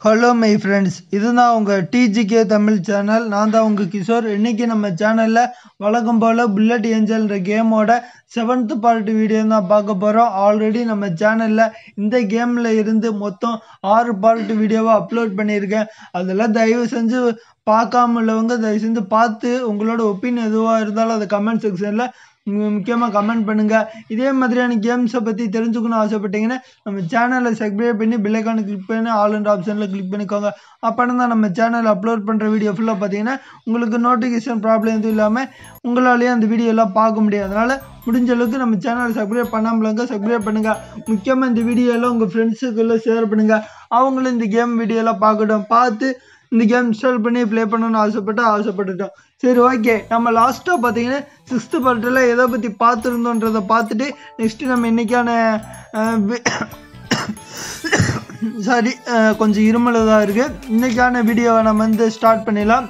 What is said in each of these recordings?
hello my friends இதுதான் உங்கள் டிஜிகே Tamil channel நான் தான் உங்கள் கிஷோர் இன்றைக்கி நம்ம சேனலில் வழக்கம் போல் புல்லட் ஏஞ்சல்ன்ற கேமோட செவன்த் பார்ட் வீடியோ தான் பார்க்க போகிறோம் ஆல்ரெடி நம்ம சேனலில் இந்த கேமில் இருந்து மொத்தம் ஆறு பார்ட் வீடியோவை அப்லோட் பண்ணியிருக்கேன் அதெல்லாம் தயவு செஞ்சு பார்க்காம உள்ளவங்க தயவு செஞ்சு பார்த்து உங்களோட ஒப்பீனியன் எதுவாக இருந்தாலும் அதை கமெண்ட் செக்ஷனில் முக்கியமாக கமெண்ட் பண்ணுங்கள் இதே மாதிரியான கேம்ஸை பற்றி தெரிஞ்சுக்கணும் ஆசைப்பட்டீங்கன்னா நம்ம சேனலை சப்ஸ்கிரைப் பண்ணி பில்லைக்கான கிளிக் பண்ணி ஆல் அண்ட் ஆப்ஷனில் கிளிக் பண்ணிக்கோங்க அப்போ தான் நம்ம சேனல் அப்லோட் பண்ணுற வீடியோ ஃபுல்லாக பார்த்தீங்கன்னா உங்களுக்கு நோட்டிஃபிகேஷன் ப்ராப்ளம் எதுவும் இல்லாமல் உங்களாலேயும் அந்த வீடியோ எல்லாம் பார்க்க முடியும் அதனால் முடிஞ்ச அளவுக்கு நம்ம சேனலை சப்ஸ்கிரைப் பண்ணாமலங்க சப்ஸ்கிரைப் பண்ணுங்கள் முக்கியமாக இந்த வீடியோ எல்லாம் உங்கள் ஃப்ரெண்ட்ஸுக்குள்ளே ஷேர் பண்ணுங்கள் அவங்களும் இந்த கேம் வீடியோ எல்லாம் பார்க்கட்டும் பார்த்து இந்த கேம் இன்ஸ்டால் பண்ணி ப்ளே பண்ணணும்னு ஆசைப்பட்டு ஆசைப்பட்டுட்டோம் சரி ஓகே நம்ம லாஸ்ட்டாக பார்த்தீங்கன்னா சிக்ஸ்த்து பார்ட்டில் எதை பற்றி பார்த்துருந்தோன்றதை பார்த்துட்டு நெக்ஸ்ட்டு நம்ம இன்றைக்கான சாரி கொஞ்சம் இருமல் தான் இருக்குது இன்றைக்கான வீடியோவை நம்ம வந்து ஸ்டார்ட் பண்ணிடலாம்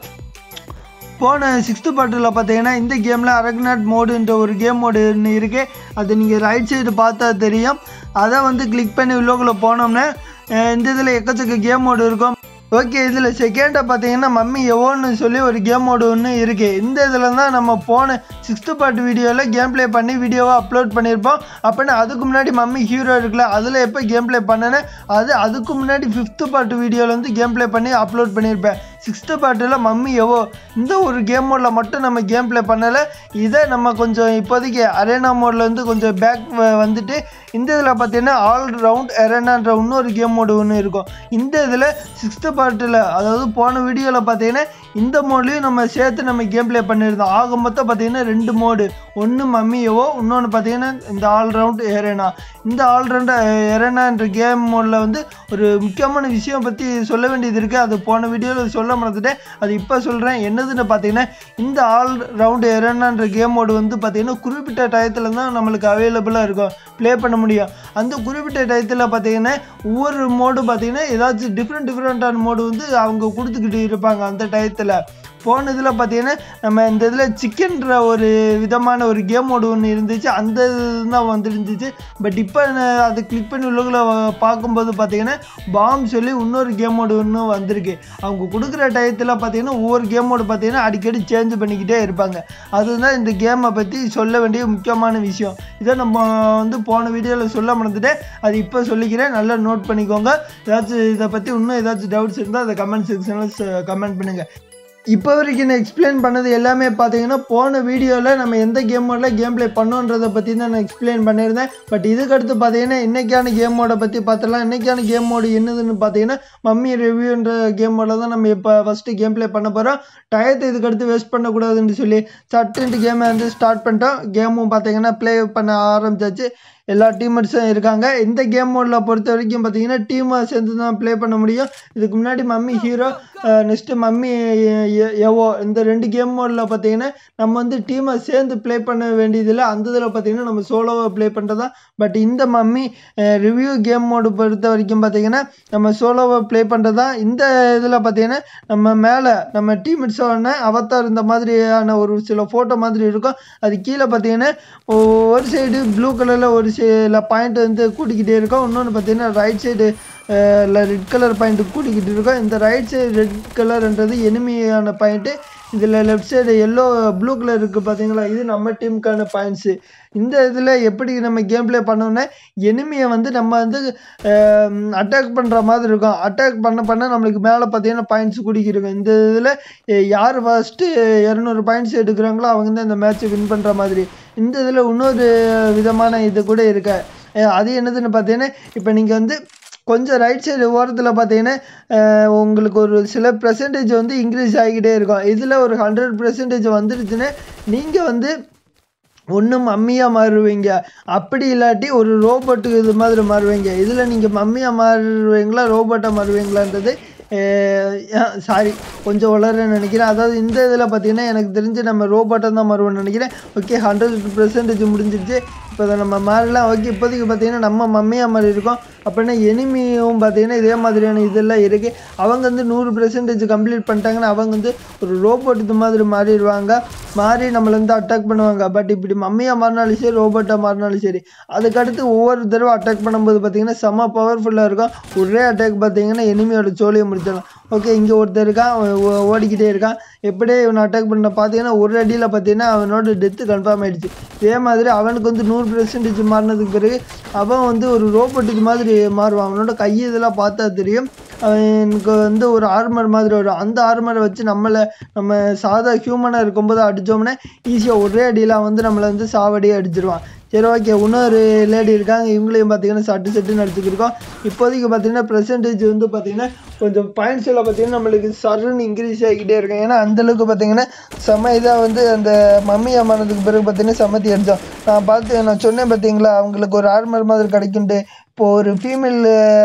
போன சிக்ஸ்த்து பார்ட்டில் பார்த்தீங்கன்னா இந்த கேமில் அரக்நாட் மோடுன்ற ஒரு கேம் மோடு ஒன்று இருக்குது அது நீங்கள் ரைட் சைடு பார்த்தா தெரியும் அதை வந்து கிளிக் பண்ணி உள்ளோக்குள்ளே போனோம்னா இந்த இதில் எக்கச்சக்க கேம் மோடு இருக்கும் ஓகே இதில் செகண்டாக பார்த்தீங்கன்னா மம்மி எவோன்னு சொல்லி ஒரு கேம் மோடு ஒன்று இருக்குது இந்த இதில் தான் நம்ம போன சிக்ஸ்த்து பார்ட் வீடியோவில் கேம் ப்ளே பண்ணி வீடியோவை அப்லோட் பண்ணியிருப்போம் அப்படின்னா அதுக்கு முன்னாடி மம்மி ஹீரோ இருக்குல்ல அதில் எப்போ கேம் ப்ளே பண்ணேன்னு அது அதுக்கு முன்னாடி ஃபிஃப்த்து பார்ட் வீடியோவில் வந்து கேம் ப்ளே பண்ணி அப்லோட் பண்ணியிருப்பேன் சிக்ஸ்த்து பார்ட்டில் மம்மி எவோ இந்த ஒரு கேம் மோடில் மட்டும் நம்ம கேம் ப்ளே பண்ணலை இதை நம்ம கொஞ்சம் இப்போதைக்கு அரேனா மோடில் வந்து கொஞ்சம் பேக் வந்துட்டு இந்த இதில் பார்த்தீங்கன்னா ஆல் ரவுண்ட் அரேனான்ற இன்னொரு கேம் மோடு ஒன்று இருக்கும் இந்த இதில் சிக்ஸ்த்து பார்ட்டில் அதாவது போன வீடியோவில் பார்த்தீங்கன்னா இந்த மோட்லேயும் நம்ம சேர்த்து நம்ம கேம் ப்ளே பண்ணியிருந்தோம் ஆக மொத்தம் பார்த்தீங்கன்னா ரெண்டு மோடு ஒன்று மம்மியவோ இன்னொன்று பார்த்தீங்கன்னா இந்த ஆல் ரவுண்ட் எரேனா இந்த ஆல் ரவுண்ட் எரேனான்ற கேம் மோடில் வந்து ஒரு முக்கியமான விஷயம் பற்றி சொல்ல வேண்டியது இருக்குது அது போன வீடியோவில் சொல்ல மறந்துட்டேன் அது இப்போ சொல்கிறேன் என்னதுன்னு பார்த்தீங்கன்னா இந்த ஆல் ரவுண்ட் எரேனான்ற கேம் மோடு வந்து பார்த்தீங்கன்னா குறிப்பிட்ட டயத்தில் தான் நம்மளுக்கு அவைலபிளாக இருக்கும் ப்ளே பண்ண முடியும் அந்த குறிப்பிட்ட டயத்தில் பார்த்தீங்கன்னா ஒவ்வொரு மோடு பார்த்தீங்கன்னா ஏதாச்சும் டிஃப்ரெண்ட் டிஃப்ரெண்ட்டான மோடு வந்து அவங்க கொடுத்துக்கிட்டு இருப்பாங்க அந்த டயத்தில் போன இதில் பார்த்தீங்கன்னா நம்ம இந்த இதில் சிக்கன்ற ஒரு விதமான ஒரு கேம் மோடு ஒன்று இருந்துச்சு அந்த தான் வந்துருந்துச்சு பட் இப்போ அது கிளிக் பண்ணி உள்ளுக்குள்ள பார்க்கும்போது பார்த்தீங்கன்னா பாம் சொல்லி இன்னொரு கேம் மோடு ஒன்று வந்திருக்கு அவங்க கொடுக்குற டயத்தில் பார்த்தீங்கன்னா ஒவ்வொரு கேம் மோடு பார்த்தீங்கன்னா அடிக்கடி சேஞ்ச் பண்ணிக்கிட்டே இருப்பாங்க அதுதான் இந்த கேமை பற்றி சொல்ல வேண்டிய முக்கியமான விஷயம் இதை நம்ம வந்து போன வீடியோவில் சொல்ல மறந்துட்டேன் அது இப்போ சொல்லிக்கிறேன் நல்லா நோட் பண்ணிக்கோங்க ஏதாச்சும் இதை பற்றி இன்னும் ஏதாச்சும் டவுட்ஸ் இருந்தால் அதை கமெண்ட் செக்ஷனில் கமெண்ட் பண்ணுங்கள் இப்போ வரைக்கும் நான் எக்ஸ்பிளைன் பண்ணது எல்லாமே பார்த்தீங்கன்னா போன வீடியோவில் நம்ம எந்த கேமோட கேம் ப்ளே பண்ணோன்றதை பற்றி தான் நான் எக்ஸ்பிளைன் பண்ணியிருந்தேன் பட் இதுக்கடுத்து பார்த்தீங்கன்னா இன்றைக்கான கேமோட பற்றி பார்த்துலாம் இன்றைக்கான கேம் மோடு என்னதுன்னு பார்த்தீங்கன்னா மம்மி ரிவ்யூன்ற கேமோட தான் நம்ம இப்போ ஃபஸ்ட்டு கேம் ப்ளே பண்ண போகிறோம் டயத்தை இதுக்கடுத்து வேஸ்ட் பண்ணக்கூடாதுன்னு சொல்லி சட்டுன்ட்டு கேமை வந்து ஸ்டார்ட் பண்ணிட்டோம் கேமும் பார்த்தீங்கன்னா ப்ளே பண்ண ஆரம்பிச்சாச்சு எல்லா டீமர்ஸும் இருக்காங்க இந்த கேம் மோடில் பொறுத்த வரைக்கும் பார்த்தீங்கன்னா டீமாக சேர்ந்து தான் ப்ளே பண்ண முடியும் இதுக்கு முன்னாடி mummy hero next mummy evo இந்த ரெண்டு கேம் மோடில் பார்த்தீங்கன்னா நம்ம வந்து டீமை சேர்ந்து ப்ளே பண்ண வேண்டியதில்லை அந்த இதில் பார்த்தீங்கன்னா நம்ம சோலோவை ப்ளே பண்ணுறதா பட் இந்த மம்மி ரிவ்யூ கேம் மோடு பொறுத்த வரைக்கும் பார்த்தீங்கன்னா நம்ம சோலோவை ப்ளே பண்ணுறதா இந்த இதில் பார்த்தீங்கன்னா நம்ம மேலே நம்ம டீமெட்ஸோட அவத்தார் இந்த மாதிரியான ஒரு சில ஃபோட்டோ மாதிரி இருக்கும் அது கீழே பார்த்தீங்கன்னா ஒரு சைடு ப்ளூ கலரில் ஒரு சில பாயிண்ட் வந்து கூட்டிக்கிட்டே இருக்கும் இன்னொன்று பார்த்தீங்கன்னா right side red colour point கூட்டிக்கிட்டு இருக்கோம் இந்த ரைட் சைடு ரெட் கலர்ன்றது எனிமியான பாயிண்ட்டு இதில் left side yellow blue colour இருக்குது பார்த்தீங்களா இது நம்ம டீமுக்கான பாயிண்ட்ஸு இந்த இதில் எப்படி நம்ம கேம் ப்ளே பண்ணோம்னா எனிமியை வந்து நம்ம வந்து அட்டாக் பண்ணுற மாதிரி இருக்கும் அட்டாக் பண்ண பண்ண நம்மளுக்கு மேலே பார்த்தீங்கன்னா பாயிண்ட்ஸ் குடிக்கிருக்கும் இந்த இதில் யார் ஃபஸ்ட்டு இரநூறு பாயிண்ட்ஸ் எடுக்கிறாங்களோ அவங்க தான் இந்த மேட்ச்சை வின் பண்ணுற மாதிரி இந்த இதில் இன்னொரு விதமான இது கூட இருக்கு அது என்னதுன்னு பார்த்தீங்கன்னா இப்போ நீங்கள் வந்து கொஞ்சம் ரைட் சைடு ஓரத்தில் பார்த்தீங்கன்னா உங்களுக்கு ஒரு சில பெர்சன்டேஜ் வந்து இன்க்ரீஸ் ஆகிக்கிட்டே இருக்கும் இதில் ஒரு ஹண்ட்ரட் பெர்சன்டேஜ் வந்துடுச்சுன்னா நீங்கள் வந்து ஒன்று மம்மியாக மாறுவீங்க அப்படி இல்லாட்டி ஒரு ரோபோட்டுக்கு இது மாதிரி மாறுவீங்க இதில் நீங்கள் மம்மியாக மாறுவீங்களா ரோபோட்டாக மாறுவீங்களான்றது சாரி கொஞ்சம் வளரன்னு நினைக்கிறேன் அதாவது இந்த இதில் பார்த்தீங்கன்னா எனக்கு தெரிஞ்சு நம்ம ரோபோட்டை தான் மாறுவோம்னு நினைக்கிறேன் ஓகே ஹண்ட்ரட் பர்சன்டேஜ் முடிஞ்சிருச்சு இப்போ அதை நம்ம மாறலாம் ஓகே இப்போதைக்கு பார்த்தீங்கன்னா நம்ம மம்மியாக மாதிரி இருக்கோம் அப்படின்னா எனிமியும் பார்த்தீங்கன்னா இதே மாதிரியான இதெல்லாம் இருக்குது அவங்க வந்து நூறு பெர்சன்டேஜ் கம்ப்ளீட் பண்ணிட்டாங்கன்னா அவங்க வந்து ஒரு ரோபோட் இது மாதிரி மாறிடுவாங்க மாறி நம்மளை வந்து அட்டாக் பண்ணுவாங்க பட் இப்படி மம்மியாக மாறினாலும் சரி ரோபோட்டாக மாறினாலும் சரி அதுக்கடுத்து ஒவ்வொரு தடவை அட்டாக் பண்ணும்போது பார்த்தீங்கன்னா செம்ம பவர்ஃபுல்லாக இருக்கும் ஒரே அட்டாக் பார்த்தீங்கன்னா எனிமியோட சோழியை முடிச்சிடலாம் ஓகே இங்கே ஒருத்தர் இருக்கான் அவன் ஓ- ஓடிக்கிட்டே இருக்கான் எப்படியே இவனை அட்டாக் பண்ண பார்த்தீங்கன்னா ஒரு அடியில் பார்த்தீங்கன்னா அவனோட டெத்து கன்ஃபார்ம் ஆயிடுச்சு இதே மாதிரி அவனுக்கு வந்து நூறு பெர்சன்டேஜ் மாறினதுக்கு பிறகு அவன் வந்து ஒரு ரோபோட்டுக்கு மாதிரி மாறுவான் அவனோட கை இதெல்லாம் பார்த்தா தெரியும் அவனுக்கு வந்து ஒரு ஆர்மர் மாதிரி வரும் அந்த ஆர்மரை வச்சு நம்மளை நம்ம சாதா ஹியூமனாக இருக்கும்போது அடித்தோம்னா ஈஸியாக ஒரே அடியில் வந்து நம்மளை வந்து சாவடியே அடிச்சிருவான் சரி ஓகே இன்னொரு லேடி இருக்காங்க இவங்களையும் பார்த்தீங்கன்னா சட்டு சட்டுன்னு அடிச்சுக்கிருக்கோம் இப்போதைக்கு பார்த்தீங்கன்னா பெர்சன்டேஜ் வந்து பார்த்தீங்கன்னா கொஞ்சம் பாயிண்ட்ஸ் எல்லாம் பார்த்தீங்கன்னா நம்மளுக்கு சருன்னு இன்க்ரீஸ் ஆகிக்கிட்டே இருக்கும் ஏன்னா அந்தளவுக்கு பார்த்தீங்கன்னா செம இதாக வந்து அந்த மம்மி அம்மானதுக்கு பிறகு பார்த்தீங்கன்னா செமத்தி அடித்தோம் நான் பார்த்து நான் சொன்னேன் பார்த்தீங்களா அவங்களுக்கு ஒரு ஆர்மர் மாதிரி கிடைக்குன்ட்டு இப்போ ஒரு ஃபீமேல்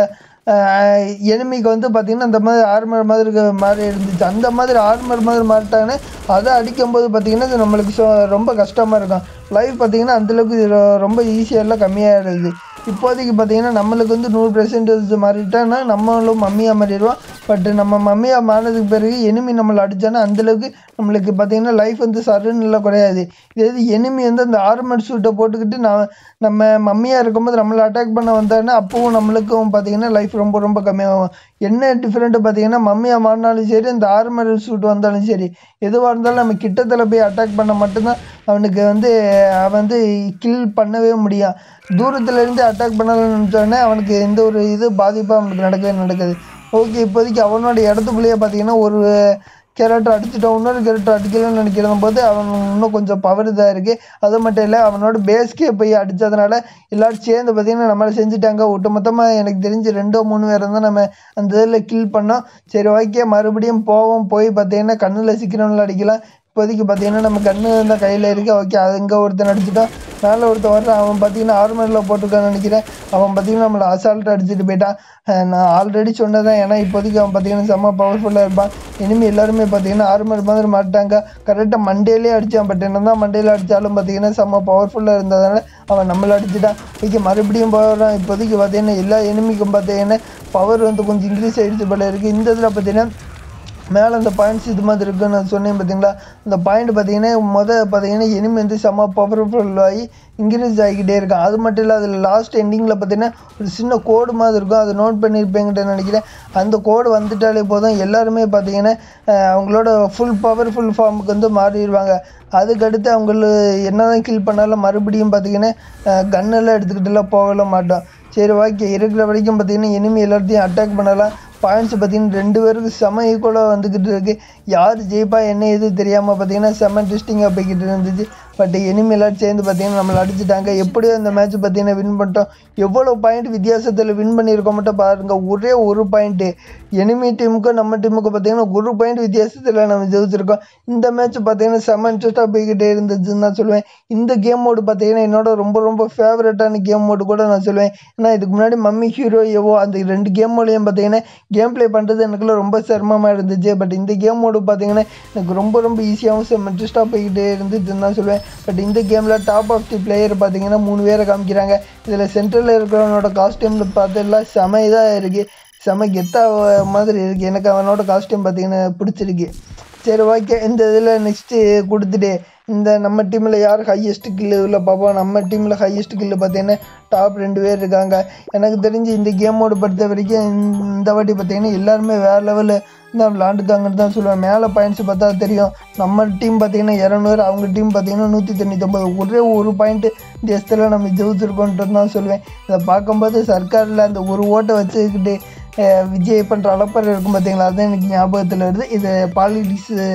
எனிமிக்கு வந்து பார்த்தீங்கன்னா இந்த மாதிரி ஆர்மர் மாதிரி இருக்க மாதிரி இருந்துச்சு அந்த மாதிரி ஆர்மர் மாதிரி மாறிட்டாங்கன்னா அதை அடிக்கும்போது பார்த்தீங்கன்னா இது நம்மளுக்கு சொ- ரொம்ப கஷ்டமாக இருக்கும் லைஃப் பார்த்தீங்கன்னா அந்தளவுக்கு இது ரொ- ரொம்ப ஈஸியாகலாம் கம்மியாகிடுது இப்போதைக்கு பார்த்தீங்கன்னா நம்மளுக்கு வந்து நூறு பெர்சன்டேஜ் மாறிட்டோன்னா நம்மளும் மம்மியாக மாறிடுவோம் பட் நம்ம மம்மியாக மாறினதுக்கு பிறகு எனிமி நம்மளை அடித்தானா அந்தளவுக்கு நம்மளுக்கு பார்த்தீங்கன்னா லைஃப் வந்து சருன்னு இல்லை குறையாது இதே இது எனிமி வந்து அந்த ஆர்மர் சூட்டை போட்டுக்கிட்டு நான் நம்ம மம்மியாக இருக்கும்போது நம்மளை அட்டாக் பண்ண வந்தாங்கன்னா அப்போவும் நம்மளுக்கும் பார்த்தீங்கன்னா லைஃப் ரொம்ப ரொம்ப கம்மியாகும் என்ன டிஃப்ரெண்ட்டு பார்த்தீங்கன்னா மம்மியாக மாறினாலும் சரி அந்த ஆர்மர் சூட் வந்தாலும் சரி எதுவாக இருந்தாலும் நம்ம கிட்டத்தில் போய் அட்டாக் பண்ண மட்டும்தான் அவனுக்கு வந்து அவன் வந்து கில் பண்ணவே முடியும் தூரத்துல இருந்து அட்டாக் பண்ணலாம்னு நினச்சோடனே அவனுக்கு எந்த ஒரு இது பாதிப்பும் அவனுக்கு நடக்கவே நடக்குது ஓகே இப்போதைக்கு அவனோட இடத்துக்குள்ளேயே பார்த்தீங்கன்னா ஒரு கேரக்டர் அடிச்சுட்டோம் இன்னொரு கேரக்டர் அடிக்கலன்னு நினைக்கிற போது அவன் இன்னும் கொஞ்சம் பவர் இதாக இருக்குது அது மட்டும் இல்லை அவனோட பேஸ்க்கே போய் அடித்ததுனால எல்லாரும் சேர்ந்து பார்த்தீங்கன்னா நம்மளை செஞ்சுட்டாங்க ஒட்டுமொத்தமாக எனக்கு தெரிஞ்சு ரெண்டோ மூணு பேர் தான் நம்ம அந்த இதில் கில் பண்ணோம் சரி ஓகே மறுபடியும் போவோம் போய் பார்த்தீங்கன்னா கண்ணில் சிக்கிறவங்கள அடிக்கலாம் இப்போதைக்கு பார்த்தீங்கன்னா நம்ம கண்ணு தான் கையில் இருக்கு ஓகே அது இங்கே ஒருத்தன் அடிச்சுட்டான் மேலே ஒருத்தன் வர்றான் அவன் பார்த்தீங்கன்னா ஆர்மரில் போட்டிருக்கான்னு நினைக்கிறேன் அவன் பார்த்தீங்கன்னா நம்மளை அசால்ட்டாக அடிச்சுட்டு போயிட்டான் அஹ் நான் ஆல்ரெடி சொன்னதான் ஏன்னா இப்போதைக்கு அவன் பார்த்தீங்கன்னா செம்ம பவர்ஃபுல்லாக இருப்பான் இனிமேல் எல்லாருமே பார்த்தீங்கன்னா ஆர்மர் மாதிரி மாட்டாங்க கரெக்டாக மண்டேலே அடித்தான் பட் என்ன தான் மண்டேல அடித்தாலும் பார்த்தீங்கன்னா செம்ம பவர்ஃபுல்லாக இருந்ததுனால அவன் நம்மளை அடிச்சுட்டான் ஓகே மறுபடியும் போகிறான் இப்போதைக்கு பார்த்தீங்கன்னா எல்லா எனிமிக்கும் பார்த்தீங்கன்னா பவர் வந்து கொஞ்சம் இன்க்ரீஸ் ஆகிடுச்சு போல இருக்குது இந்த இதில் பார்த்தீங்கன்னா மேலே அந்த பாயிண்ட்ஸ் இது மாதிரி இருக்குன்னு நான் சொன்னேன் பார்த்தீங்களா அந்த பாயிண்ட் பார்த்தீங்கன்னா மொதல் பார்த்தீங்கன்னா எனிமி வந்து செம்ம பவர்ஃபுல் ஆகி இன்க்ரீஸ் ஆகிக்கிட்டே இருக்கும் அது மட்டும் இல்லை அதில் லாஸ்ட் எண்டிங்கில் பார்த்தீங்கன்னா ஒரு சின்ன கோடு மாதிரி இருக்கும் அதை நோட் பண்ணியிருப்பேங்கிட்ட நினைக்கிறேன் அந்த கோடு வந்துட்டாலே போதும் எல்லாருமே பார்த்தீங்கன்னா அஹ், அவங்களோட ஃபுல் பவர்ஃபுல் ஃபார்முக்கு வந்து மாறிடுவாங்க அதுக்கடுத்து அவங்கள என்னதான் கில் பண்ணாலும் மறுபடியும் பார்த்தீங்கன்னா கன்னெல்லாம் எடுத்துக்கிட்டுலாம் போகலாம் மாட்டோம் சரி ஓகே இருக்கிற வரைக்கும் பார்த்தீங்கன்னா இனிமே எல்லாத்தையும் அட்டாக் பண்ணலாம் பாயிண்ட்ஸ் பார்த்தீங்கன்னா ரெண்டு பேருக்கு செம ஈக்குவலாக வந்துக்கிட்டு இருக்கு யார் ஜெயிப்பா என்ன எது தெரியாமல் பார்த்தீங்கன்னா செம இன்ட்ரெஸ்டிங்காக போய்கிட்டு இருந்துச்சு பட் எனிமி எல்லாரும் சேர்ந்து பார்த்தீங்கன்னா நம்மளை அடிச்சிட்டாங்க எப்படியோ இந்த மேட்ச் பார்த்தீங்கன்னா வின் பண்ணிட்டோம் எவ்வளோ பாயிண்ட் வித்தியாசத்தில் வின் பண்ணியிருக்கோம் மட்டும் பாருங்க ஒரே ஒரு பாயிண்ட்டு எனிமி டீமுக்கும் நம்ம டீமுக்கும் பார்த்தீங்கன்னா ஒரு பாயிண்ட் வித்தியாசத்தில் நம்ம ஜெயிச்சிருக்கோம் இந்த மேட்ச் பார்த்தீங்கன்னா செம இன்ட்ரெஸ்ட்டாக போய்கிட்டே இருந்துச்சுன்னு நான் சொல்லுவேன் இந்த கேம் மோடு பார்த்தீங்கன்னா என்னோட ரொம்ப ரொம்ப ஃபேவரட்டான கேம் மோடு கூட நான் சொல்லுவேன் ஏன்னா இதுக்கு முன்னாடி மம்மி ஹீரோ எவோ அந்த ரெண்டு கேம் மோட்லையும் பார்த்தீங்கன்னா கேம் ப்ளே பண்ணுறது எனக்குள்ள ரொம்ப சிரமமாக இருந்துச்சு பட் இந்த கேம் மோடு பார்த்தீங்கன்னா எனக்கு ரொம்ப ரொம்ப ஈஸியாகவும் செம்ம இன்ட்ரெஸ்ட்டாக போய்கிட்டே இருந்துச்சுன்னு தான் சொல்லுவேன் பட் இந்த கேமில் டாப் ஆஃப் தி பிளேயர் பார்த்தீங்கன்னா மூணு பேரை காமிக்கிறாங்க இதில் சென்ட்ரலில் இருக்கிறவனோட காஸ்டியூமில் பார்த்தெல்லாம் செம இதாக இருக்குது செம கெத்தா மாதிரி இருக்குது எனக்கு அவனோட காஸ்டியூம் பார்த்தீங்கன்னா பிடிச்சிருக்கு சரி ஓகே இந்த இதில் நெக்ஸ்ட்டு கொடுத்துட்டு இந்த நம்ம டீமில் யார் ஹையஸ்ட் கில்லு உள்ள பார்ப்போம் நம்ம டீமில் ஹையஸ்ட் கில்லு பார்த்தீங்கன்னா டாப் ரெண்டு பேர் இருக்காங்க எனக்கு தெரிஞ்சு இந்த கேமோட பொறுத்த வரைக்கும் இந்த- இந்த வாட்டி பார்த்தீங்கன்னா எல்லாருமே வேறு லெவலில் தான் விளாண்டுக்காங்கன்னு தான் சொல்லுவேன் மேலே பாயிண்ட்ஸ் பார்த்தா தெரியும் நம்ம டீம் பார்த்தீங்கன்னா இரநூறு அவங்க டீம் பார்த்தீங்கன்னா நூற்றி தொண்ணூத்தொம்பது ஒரே ஒரு பாயிண்ட்டு தேசத்தில் நம்ம ஜெயிச்சிருக்கோன்றது தான் சொல்லுவேன் இதை பார்க்கும்போது சர்க்காரில் அந்த ஒரு ஓட்டை வச்சுக்கிட்டு அஹ், விஜய் பண்ணுற அளப்பர் இருக்கும் பார்த்தீங்களா அதுதான் எனக்கு ஞாபகத்தில் வருது இது பாலிடிக்ஸ்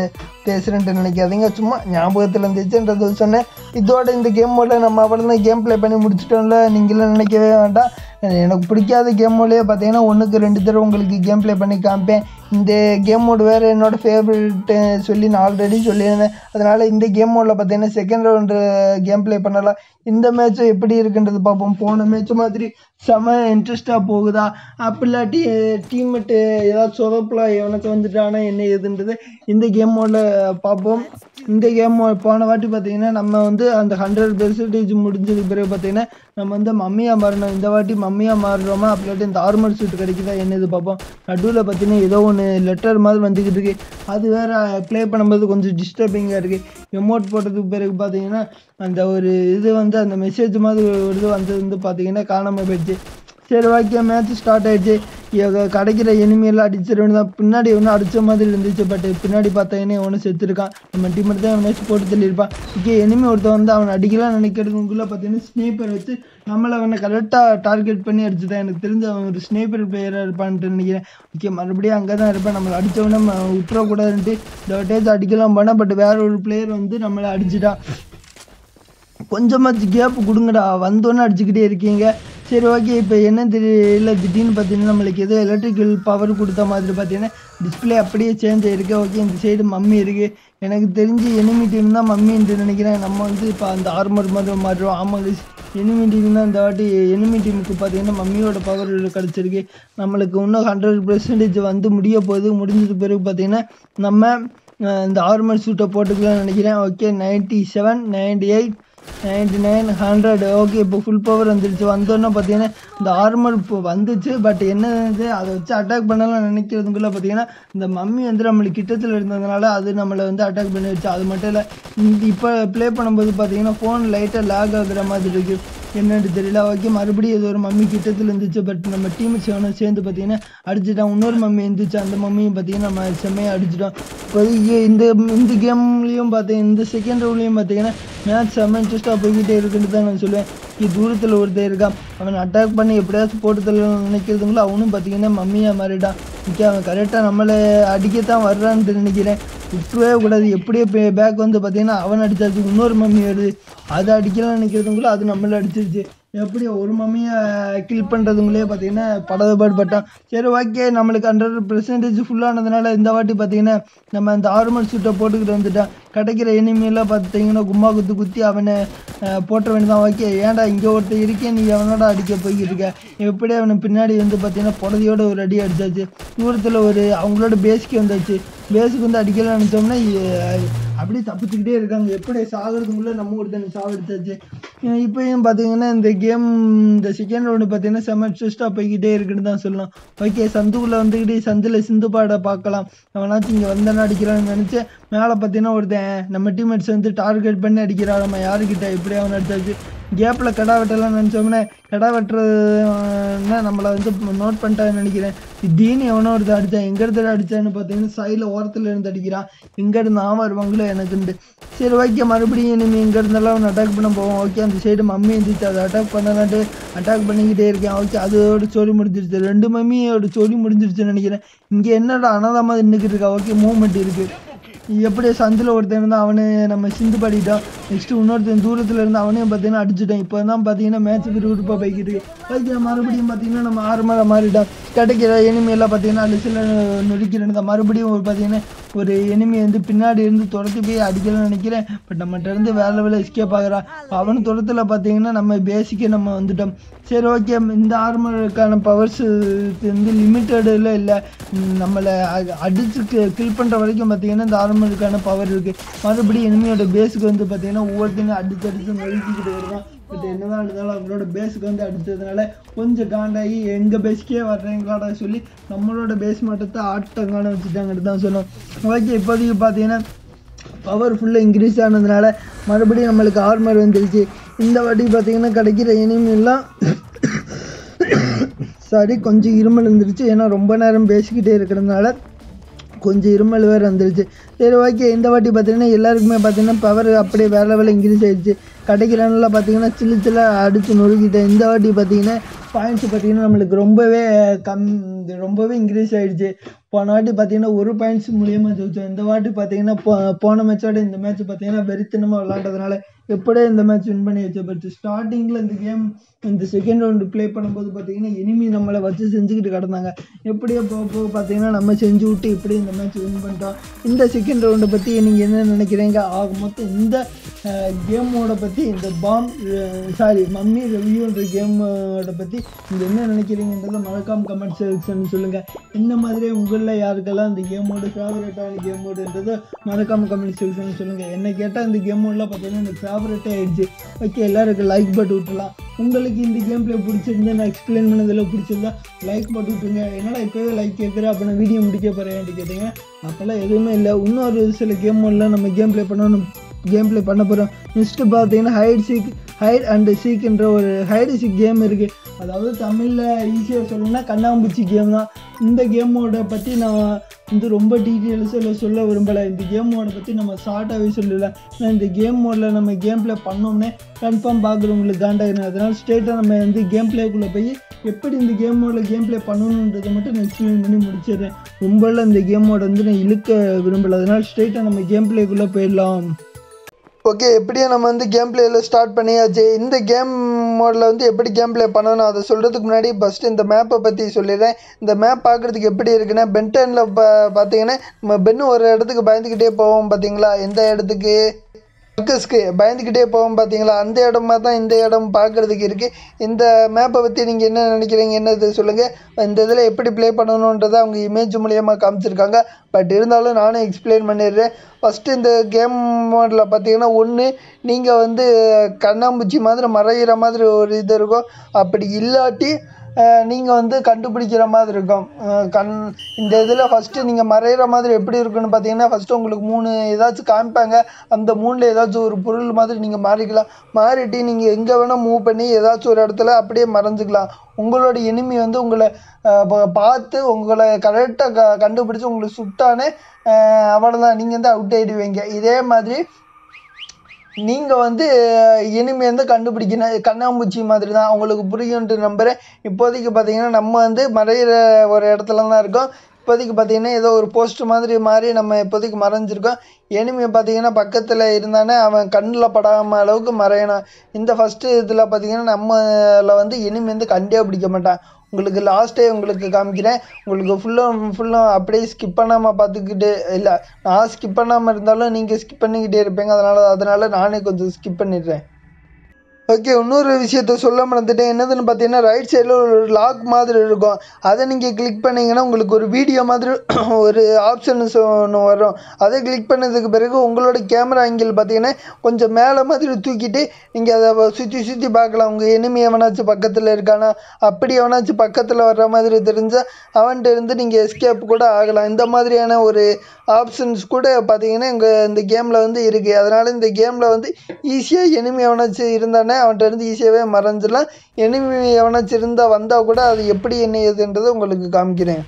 பேசுகிறேன்ட்டு நினைக்காதீங்க சும்மா ஞாபகத்தில் இருந்துச்சுன்றது சொன்னேன் இதோட இந்த கேமோட நம்ம அவ்வளோ கேம் ப்ளே பண்ணி முடிச்சிட்டோம்ல நீங்களும் நினைக்கவே வேண்டாம் எனக்கு பிடிக்காத கேமோலேயே பார்த்தீங்கன்னா ஒன்றுக்கு ரெண்டு தடவை உங்களுக்கு கேம் ப்ளே பண்ணி காமிப்பேன் இந்த கேம் மோடு வேறு என்னோடய ஃபேவரெட்டு சொல்லி நான் ஆல்ரெடி சொல்லியிருந்தேன் அதனால் இந்த கேம் மோடில் பார்த்தீங்கன்னா செகண்ட் ரவுண்டு கேம் ப்ளே பண்ணலாம் இந்த மேட்ச்சும் எப்படி இருக்குன்றது பார்ப்போம் போன மேட்ச் மாதிரி செம இன்ட்ரெஸ்ட்டாக போகுதா அப்படி இல்லாட்டி டீம்மேட்டு ஏதாவது சொதப்பலாம் எவனுக்கு வந்துட்டானா என்ன ஏதுன்றது இந்த கேம் மோடில் பார்ப்போம் இந்த கேம் போன வாட்டி பார்த்தீங்கன்னா நம்ம வந்து அந்த ஹண்ட்ரட் பெர்சன்டேஜ் முடிஞ்சதுக்கு பிறகு பார்த்தீங்கன்னா நம்ம வந்து மம்மியாக மாறணும் இந்த வாட்டி மம்மியாக மாறுறோமா அப்படி இல்லாட்டி இந்த ஆர்மல் சூட் கிடைக்குதா என்னது பார்ப்போம் நடுவில் பார்த்தீங்கன்னா ஏதோ ஒன்று லெட்டர் மாதிரி வந்துக்கிட்டு இருக்கு அது வேறு ப்ளே பண்ணும்போது கொஞ்சம் டிஸ்டர்பிங்காக இருக்குது எமௌண்ட் போட்டதுக்கு பிறகு பார்த்தீங்கன்னா அந்த ஒரு இது வந்து அந்த மெசேஜ் மாதிரி ஒரு இது வந்தது வந்து பார்த்தீங்கன்னா காணாமல் போயிடுச்சு சரி ஓகே மேட்ச் ஸ்டார்ட் ஆயிடுச்சு இவங்க கிடைக்கிற எனிமையெல்லாம் அடிச்சிடணும் தான் பின்னாடி ஒன்றும் அடித்த மாதிரி இருந்துச்சு பட் பின்னாடி பார்த்தீங்கன்னா ஒன்று செத்துருக்கான் நம்ம டீம் தான் எவனாச்சும் போட்டு தள்ளியிருப்பான் ஓகே எனிமி ஒருத்தன் வந்து அவன் அடிக்கலாம் நினைக்கிறதுக்குள்ளே பார்த்தீங்கன்னா ஸ்னேப்பர் வச்சு நம்மளை அவனை கரெக்டாக டார்கெட் பண்ணி அடிச்சு தான் எனக்கு தெரிஞ்ச அவன் ஒரு ஸ்னேப்பர் பிளேயராக இருப்பான்ட்டு நினைக்கிறேன் ஓகே மறுபடியும் அங்கே தான் இருப்பான் நம்மளை அடித்தவொடனே நம்ம விட்டுறக்கூடாதுன்ட்டு இந்த வட்டேஜ் அடிக்கலாம் போனால் பட் வேற ஒரு பிளேயர் வந்து நம்மளை அடிச்சிட்டான் கொஞ்சமாச்சு கேப் கொடுங்கடா வந்தோன்னே அடிச்சுக்கிட்டே இருக்கீங்க சரி ஓகே இப்போ என்ன தெரியல திடீர்னு பார்த்தீங்கன்னா நம்மளுக்கு ஏதோ எலக்ட்ரிக்கல் பவர் கொடுத்த மாதிரி பார்த்தீங்கன்னா டிஸ்பிளே அப்படியே சேஞ்ச் ஆகிருக்கு ஓகே இந்த சைடு மம்மி இருக்குது எனக்கு தெரிஞ்சு எனிமி டீம் தான் மம்மின்ட்டு நினைக்கிறேன் நம்ம வந்து இப்போ அந்த ஆர்மர் மாதிரி மாறுறோம் ஆமாங்க எனிமி டீம் தான் இந்த வாட்டி எனிமி டீமுக்கு பார்த்தீங்கன்னா மம்மியோட பவர் கிடச்சிருக்கு நம்மளுக்கு இன்னும் ஹண்ட்ரட் பர்சன்டேஜ் வந்து முடிய போகுது முடிஞ்சது பிறகு பார்த்தீங்கன்னா நம்ம அஹ், இந்த ஆர்மர் சூட்டை போட்டுக்கலாம்னு நினைக்கிறேன் okay ninety seven ninety eight ninety nine hundred okay இப்போ ஃபுல் பவர் வந்துருச்சு வந்தோன்னே பார்த்தீங்கன்னா இந்த ஆர்மர் இப்போ வந்துச்சு பட் என்ன இது அதை வச்சு அட்டாக் பண்ணலாம் நினைக்கிறதுக்குள்ள பார்த்தீங்கன்னா இந்த மம்மி வந்து நம்மளுக்கு கிட்டத்தில் இருந்ததுனால அது நம்மளை வந்து அட்டாக் பண்ணி வச்சு அது மட்டும் இல்லை இந்த இப்போ ப்ளே பண்ணும்போது பார்த்தீங்கன்னா ஃபோன் லைட்டாக லேக் ஆகுற மாதிரி இருக்குது என்னன்னு தெரியல ஓகே மறுபடியும் ஏதோ ஒரு மம்மி கிட்டத்தில் இருந்துச்சு பட் நம்ம டீம் சேவனும் சேர்ந்து பார்த்தீங்கன்னா அடிச்சிட்டோம் இன்னொரு மம்மி இருந்துச்சு அந்த மம்மியும் பார்த்தீங்கன்னா நம்ம செம்மையாக அடிச்சிட்டோம் இப்போதைக்கு இந்த இந்த கேம்லேயும் பார்த்தீங்கன்னா இந்த செகண்ட் ரவுண்ட்லேயும் பார்த்தீங்கன்னா மேட்ச் செம்ம இன்ட்ரெஸ்ட்டாக போய்கிட்டே இருக்குன்னு தான் நான் சொல்லுவேன் இது தூரத்தில் ஒருத்தர் இருக்கான் அவன் அட்டாக் பண்ணி எப்படியாச்சும் போட்டு தள்ளணும்னு நினைக்கிறதுங்களோ அவனும் பார்த்தீங்கன்னா மம்மியாக மாறிட்டான் ஓகே அவன் கரெக்டாக நம்மளை அடிக்கத்தான் வர்றான்னு நினைக்கிறேன் விட்டுறவே கூடாது எப்படியே பேக் வந்து பார்த்தீங்கன்னா அவன் அடிச்சாச்சு இன்னொரு மம்மி வருது அதை அடிக்கலாம்னு நினைக்கிறதுக்குள்ள அது நம்மள அடிச்சிருச்சு எப்படி ஒரு மம்மியை கில் பண்ணுறதுங்களே பார்த்தீங்கன்னா படதபாடு பட்டான் சரி ஓகே நம்மளுக்கு ஹண்ட்ரட் பெர்சன்டேஜ் ஃபுல்லானதுனால இந்த வாட்டி பார்த்தீங்கன்னா நம்ம அந்த ஆர்மல் சூட்டை போட்டுக்கிட்டு வந்துட்டான் கிடைக்கிற எனிமையெல்லாம் பார்த்தீங்கன்னா கும்மா குத்து குத்தி அவனை அஹ், போட்ட வேண்டியதான் ஓகே ஏன்டா இங்கே ஒருத்தர் இருக்கே நீ எவனோட அடிக்க போய்கிட்டு இருக்க எப்படி அவனை பின்னாடி வந்து பார்த்தீங்கன்னா புடதையோட ஒரு அடி அடிச்சாச்சு தூரத்தில் ஒரு அவங்களோட பேஸ்க்கு வந்தாச்சு பேஸுக்கு வந்து அடிக்கலாம் நினச்சோம்னா எ- அப்படியே தப்பிச்சுக்கிட்டே இருக்காங்க எப்படி சாகிறதுக்குள்ளே நம்ம ஒருத்தனை சாவடிச்சாச்சு அஹ் இப்பயும் பார்த்தீங்கன்னா இந்த கேம் இந்த செகண்ட் ரவுண்டு பார்த்தீங்கன்னா செம இன்ட்ரெஸ்ட்டாக போய்கிட்டே இருக்குன்னு தான் சொல்லலாம் ஓகே சந்துக்குள்ளே வந்துக்கிட்டு சந்தில் சிந்து பாட பார்க்கலாம் அவனாச்சும் இங்கே வந்தானே அடிக்கிறான்னு நினச்சேன் மேலே பார்த்தீங்கன்னா ஒருத்தன் நம்ம டீம்மேட்ஸ் வந்து டார்கெட் பண்ணி அடிக்கிறா நம்ம யாருக்கிட்ட இப்படி அவன் அடிச்சாச்சு கேப்பில் கடா வெட்டலாம் நினச்சோம்னே கடா வெட்டுறதுனா நம்மளை வந்து நோட் பண்ணிட்டான்னு நினைக்கிறேன் திடீர்னு எவனோ ஒருத்தர் அடித்தான் எங்கே இருந்து அடித்தான்னு பார்த்தீங்கன்னா சைடில் ஓரத்தில் இருந்து அடிக்கிறான் எங்கே இருந்து ஆமாம் வருவாங்களோ எனக்குண்டு சரி ஓகே மறுபடியும் இனிமேல் இங்கே இருந்தெல்லாம் அவனை அட்டாக் பண்ண போவோம் ஓகே அந்த சைடு மம்மி இருந்துச்சு அதை அட்டாக் பண்ணலான்ட்டு அட்டாக் பண்ணிக்கிட்டே இருக்கேன் ஓகே அதோட ஸ்டோரி முடிஞ்சிருச்சு ரெண்டு மம்மியோட ஸ்டோரி முடிஞ்சிருச்சுன்னு நினைக்கிறேன் இங்கே என்னடா அனாதமாக நின்றுக்கிட்டு இருக்கா ஓகே மூவ்மெண்ட் இருக்குது எப்படி சந்தில் ஒருத்தன் இருந்தால் அவனு நம்ம சிந்து பாடிட்டோம் நெக்ஸ்ட்டு இன்னொருத்தன் தூரத்தில் இருந்து அவனையும் பார்த்தீங்கன்னா அடிச்சுட்டோம் இப்போ தான் பார்த்தீங்கன்னா மேட்ச் விறுவிறுப்பாக போய்கிட்டு இருக்கு ஓகே மறுபடியும் பார்த்தீங்கன்னா நம்ம ஆறு மலை மாறிட்டோம் கிடைக்கிற enemy எல்லாம் பார்த்தீங்கன்னா அலிசில் நொறுக்கிறேன் மறுபடியும் ஒரு பார்த்தீங்கன்னா ஒரு enemy வந்து பின்னாடி இருந்து துரத்தி போய் அடிக்கலாம்னு நினைக்கிறேன் பட் நம்மகிட்ட இருந்து வேற லெவலில் எஸ்கேப் ஆகுறான் அவன் துரத்தில் பார்த்தீங்கன்னா நம்ம பேசிக்கே நம்ம வந்துட்டோம் சரி ஓகே இந்த ஆர்மருக்கான பவர்ஸ் வந்து லிமிட்டடில் இல்லை நம்மளை அ- அடிச்சு கில் பண்ணுற வரைக்கும் பார்த்தீங்கன்னா இந்த ஆர்மருக்கான பவர் இருக்குது மறுபடியும் எனிமியோட பேஸுக்கு வந்து பார்த்தீங்கன்னா ஒவ்வொருத்தையும் அடிச்சு அடிச்சு நொறுக்கிக்கிட்டு வருவான் பட் என்னதான் இருந்தாலும் அவங்களோட பேஸுக்கு வந்து அடித்ததுனால கொஞ்சம் காண்டாகி எங்கள் பேஸ்க்கே வர்றேங்களாடா சொல்லி நம்மளோட பேஸ் மட்டத்தை ஆட்டம் காண வச்சுட்டாங்கன்னு தான் சொன்னோம் ஓகே இப்போதைக்கு பார்த்தீங்கன்னா பவர் ஃபுல்லாக இன்க்ரீஸ் ஆனதுனால மறுபடியும் நம்மளுக்கு ஆர்மர் வந்துருச்சு இந்த வாட்டி பார்த்தீங்கன்னா கிடைக்கிற எனிமெல்லாம் சாரி கொஞ்சம் இருமல் வந்துருச்சு ஏன்னா ரொம்ப நேரம் பேசிக்கிட்டே இருக்கிறதுனால கொஞ்சம் இருமல் வேறு வந்துருச்சு சரி ஓகே இந்த வாட்டி பார்த்தீங்கன்னா எல்லாருக்குமே பார்த்தீங்கன்னா பவர் அப்படியே வேற லெவலில் இன்க்ரீஸ் ஆயிடுச்சு கிடைக்கிறனால பார்த்தீங்கன்னா சில்லு சில்ல அடித்து நொறுக்கிட்டேன் இந்த வாட்டி பார்த்தீங்கன்னா பாயிண்ட்ஸ் பார்த்தீங்கன்னா நம்மளுக்கு ரொம்பவே கம் இது ரொம்பவே இன்க்ரீஸ் ஆகிடுச்சு போன வாட்டி பார்த்தீங்கன்னா ஒரு பாயிண்ட்ஸ் மூலியமாக ஜெயிச்சோம் இந்த வாட்டி பார்த்தீங்கன்னா போ போன மேட்சோட இந்த மேட்ச் பார்த்தீங்கன்னா வெறித்தனமாக விளாண்டதுனால எப்படியே இந்த மேட்ச் வின் பண்ணி வச்சு பட் ஸ்டார்டிங்கில் இந்த கேம் இந்த செகண்ட் ரவுண்டு ப்ளே பண்ணும்போது பார்த்தீங்கன்னா இனிமே நம்மளை வச்சு செஞ்சுக்கிட்டு கிடந்தாங்க எப்படியோ போக போக பார்த்தீங்கன்னா நம்ம செஞ்சு விட்டு இப்படி இந்த மேட்ச் வின் பண்ணிட்டோம் இந்த செகண்ட் ரவுண்டை பற்றி நீங்கள் என்ன நினைக்கிறீங்க ஆக மொத்தம் இந்த கேமோட பற்றி இந்த பாம் சாரி மம்மி ரெவ்யூன்ற கேமோட பற்றி நீங்கள் என்ன நினைக்கிறீங்கன்றதை மறக்காம கமெண்ட் செக்ஷன் சொல்லுங்கள் இந்த மாதிரி உங்களில் யாருக்கெல்லாம் இந்த கேமோட ஃபேவரட்டான கேமோடுன்றதை மறக்காம கமெண்ட் செக்ஷன் சொல்லுங்கள் என்ன கேட்டால் இந்த கேமோடலாம் பார்த்தீங்கன்னா எனக்கு ஃபேவரட்டே ஆயிடுச்சு ஓகே எல்லாருக்கும் லைக் பட்டு விட்டுலாம் உங்களுக்கு இந்த கேம் பிளே பிடிச்சிருந்தா நான் எக்ஸ்பிளைன் பண்ணதில் பிடிச்சிருந்தா லைக் போட்டு விட்டுருங்க என்னடா இப்போவே லைக் கேட்குற அப்போ நான் வீடியோ முடிக்க போகிறேன்ட்டு கேட்டீங்க அப்போல்லாம் எதுவுமே இல்லை இன்னொரு சில கேம் எல்லாம் நம்ம கேம் ப்ளே பண்ணணும் கேம் ப்ளே பண்ண போகிறோம் நெக்ஸ்ட்டு பார்த்தீங்கன்னா ஹைட் சீக் ஹைட் அண்டு சீக்ன்ற ஒரு ஹைடு சீக் கேம் இருக்குது அதாவது தமிழில் ஈஸியாக சொல்லணும்னா கண்ணாம்பூச்சி கேம் தான் இந்த கேமோட பற்றி நான் வந்து ரொம்ப டீட்டெயில்ஸாக சொல்ல விரும்பலை இந்த கேமோட பற்றி நம்ம ஷார்ட்டாகவே சொல்லல ஏன்னா இந்த கேம் மோடில் நம்ம கேம் ப்ளே பண்ணோம்னே கன்ஃபார்ம் பார்க்குறவங்களுக்கு காண்டாயிரும் அதனால் ஸ்ட்ரெயிட்டாக நம்ம வந்து கேம் ப்ளேக்குள்ளே போய் எப்படி இந்த கேம் மோடில் கேம் ப்ளே பண்ணணுன்றதை மட்டும் நான் எக்ஸ்பிளைன் பண்ணி முடிச்சிடுறேன் ரொம்பலாம் இந்த கேமோட வந்து நான் இழுக்க விரும்பலை அதனால் ஸ்ட்ரெயிட்டாக நம்ம கேம் ப்ளேக்குள்ளே போயிடலாம் ஓகே எப்படியும் நம்ம வந்து கேம் பிளேயில் ஸ்டார்ட் பண்ணியாச்சு இந்த கேம் மோடில் வந்து எப்படி கேம் ப்ளே பண்ணணும் அதை சொல்கிறதுக்கு முன்னாடி ஃபஸ்ட்டு இந்த மேப்பை பற்றி சொல்லிடுறேன் இந்த மேப் பார்க்குறதுக்கு எப்படி இருக்குன்னா பென்டனில் பா பார்த்தீங்கன்னா நம்ம பென்னு ஒரு இடத்துக்கு பயந்துக்கிட்டே போவோம் பார்த்தீங்களா எந்த இடத்துக்கு பர்க்கஸ்க்கு பயந்துக்கிட்டே போவோம் பார்த்தீங்களா அந்த இடமா தான் இந்த இடம் பார்க்குறதுக்கு இருக்குது இந்த மேப்பை பற்றி நீங்கள் என்ன நினைக்கிறீங்க என்னது சொல்லுங்கள் இந்த இதில் எப்படி ப்ளே பண்ணணுன்றதை அவங்க இமேஜ் மூலியமாக காமிச்சிருக்காங்க பட் இருந்தாலும் நானும் எக்ஸ்பிளைன் பண்ணிடுறேன் ஃபஸ்ட்டு இந்த கேம் மோடில் பார்த்தீங்கன்னா ஒன்று நீங்கள் வந்து கண்ணாம்பூச்சி மாதிரி மறையிற மாதிரி ஒரு இது இருக்கும் அப்படி இல்லாட்டி நீங்கள் வந்து கண்டுபிடிக்கிற மாதிரி இருக்கும் அஹ் கண் இந்த இதில் ஃபஸ்ட்டு நீங்கள் மறையிற மாதிரி எப்படி இருக்குன்னு பார்த்தீங்கன்னா ஃபஸ்ட்டு உங்களுக்கு மூணு ஏதாச்சும் காமிப்பாங்க அந்த மூணில் ஏதாச்சும் ஒரு பொருள் மாதிரி நீங்கள் மாறிக்கலாம் மாறிட்டு நீங்கள் எங்கே வேணால் மூவ் பண்ணி ஏதாச்சும் ஒரு இடத்துல அப்படியே மறைஞ்சிக்கலாம் உங்களோட எனிமி வந்து உங்களை அஹ், ப- பார்த்து உங்களை கரெக்டாக க கண்டுபிடிச்சி உங்களுக்கு சுட்டானே அஹ், அவ்வளோதான் நீங்கள் வந்து அவுட் ஆகிடுவீங்க இதே மாதிரி நீங்கள் வந்து இனிமே வந்து கண்டுபிடிக்கணும் கண்ணாம்பூச்சி மாதிரி தான் உங்களுக்கு புரியும்ட்டு நம்புகிறேன் இப்போதைக்கு பார்த்தீங்கன்னா நம்ம வந்து மறையிற ஒரு இடத்துல தான் இருக்கோம் இப்போதைக்கு பார்த்தீங்கன்னா ஏதோ ஒரு போஸ்ட் மாதிரி மாறி நம்ம இப்போதைக்கு மறைஞ்சிருக்கோம் எனிமே பார்த்தீங்கன்னா பக்கத்தில் இருந்தானே அவன் கண்ணில் படாம அளவுக்கு மறையணும் இந்த ஃபஸ்ட்டு இதில் பார்த்தீங்கன்னா நம்மள வந்து எனிமே வந்து கண்டே பிடிக்க மாட்டான் உங்களுக்கு லாஸ்ட்டே உங்களுக்கு காமிக்கிறேன் உங்களுக்கு ஃபுல்லும் ஃபுல்லும் அப்படியே ஸ்கிப் பண்ணாமல் பார்த்துக்கிட்டு இல்லை நான் ஸ்கிப் பண்ணாமல் இருந்தாலும் நீங்கள் ஸ்கிப் பண்ணிக்கிட்டே இருப்பீங்க அதனால் அதனால் நானே கொஞ்சம் ஸ்கிப் பண்ணிடுறேன் ஓகே இன்னொரு விஷயத்த சொல்ல மறந்துட்டேன் என்னதுன்னு பார்த்தீங்கன்னா ரைட் சைடில் ஒரு லாக் மாதிரி இருக்கும் அதை நீங்கள் கிளிக் பண்ணீங்கன்னா உங்களுக்கு ஒரு வீடியோ மாதிரி ஒரு ஆப்ஷன்ஸ் ஒன்று வரும் அதை கிளிக் பண்ணதுக்கு பிறகு உங்களோட கேமரா ஆங்கிள் பார்த்தீங்கன்னா கொஞ்சம் மேலே மாதிரி தூக்கிட்டு நீங்கள் அதை சுற்றி சுற்றி பார்க்கலாம் உங்கள் எனிமி எவனாச்சும் பக்கத்தில் இருக்கானா அப்படி எவனாச்சும் பக்கத்தில் வர்ற மாதிரி தெரிஞ்சால் அவன்கிட்ட இருந்து நீங்கள் எஸ்கேப் கூட ஆகலாம் இந்த மாதிரியான ஒரு ஆப்ஷன்ஸ் கூட பார்த்தீங்கன்னா இங்கே இந்த கேமில் வந்து இருக்குது அதனால் இந்த கேமில் வந்து ஈஸியாக எனிமி எவனாச்சும் இருந்தானே அவன்கிட்ட இருந்து ஈஸியாகவே மறைஞ்சிடலாம் எனிமி எவனாச்சும் இருந்தால் வந்தால் கூட அது எப்படி என்ன ஏதுன்றதை உங்களுக்கு காமிக்கிறேன்